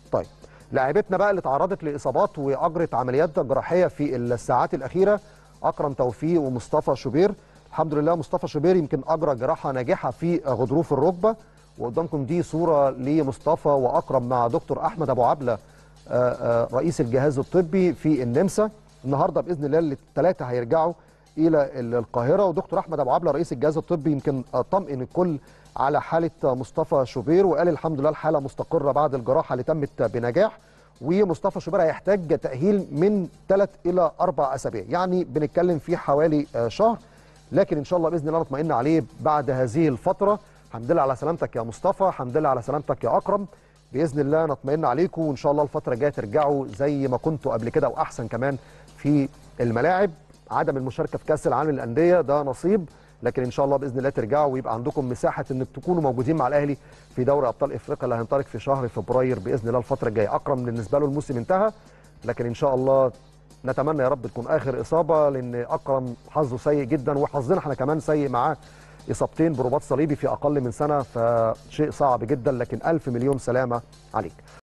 طيب لاعبتنا بقى اللي تعرضت لاصابات واجرت عمليات جراحيه في الساعات الاخيره اكرم توفيق ومصطفى شوبير الحمد لله مصطفى شوبير يمكن اجرى جراحه ناجحه في غضروف الركبه وقدامكم دي صوره لمصطفى واكرم مع دكتور احمد ابو عبله رئيس الجهاز الطبي في النمسا النهارده باذن الله الثلاثه هيرجعوا الى القاهره ودكتور احمد ابو عبله رئيس الجهاز الطبي يمكن طمئن الكل على حاله مصطفى شوبير وقال الحمد لله الحاله مستقره بعد الجراحه اللي تمت بنجاح ومصطفى شوبير هيحتاج تاهيل من ثلاث الى اربع اسابيع يعني بنتكلم في حوالي شهر لكن ان شاء الله باذن الله نطمئن عليه بعد هذه الفتره الحمد لله على سلامتك يا مصطفى الحمد لله على سلامتك يا اكرم باذن الله نطمئن عليكم وان شاء الله الفتره الجايه ترجعوا زي ما كنتوا قبل كده واحسن كمان في الملاعب عدم المشاركه في كاس العالم للانديه ده نصيب لكن ان شاء الله باذن الله ترجعوا ويبقى عندكم مساحه انك تكونوا موجودين مع الاهلي في دوري ابطال افريقيا اللي هينطلق في شهر فبراير باذن الله الفتره الجايه اكرم بالنسبه له الموسم انتهى لكن ان شاء الله نتمنى يا رب تكون اخر اصابه لان اكرم حظه سيء جدا وحظنا احنا كمان سيء معاه اصابتين برباط صليبي في اقل من سنه فشيء صعب جدا لكن الف مليون سلامه عليك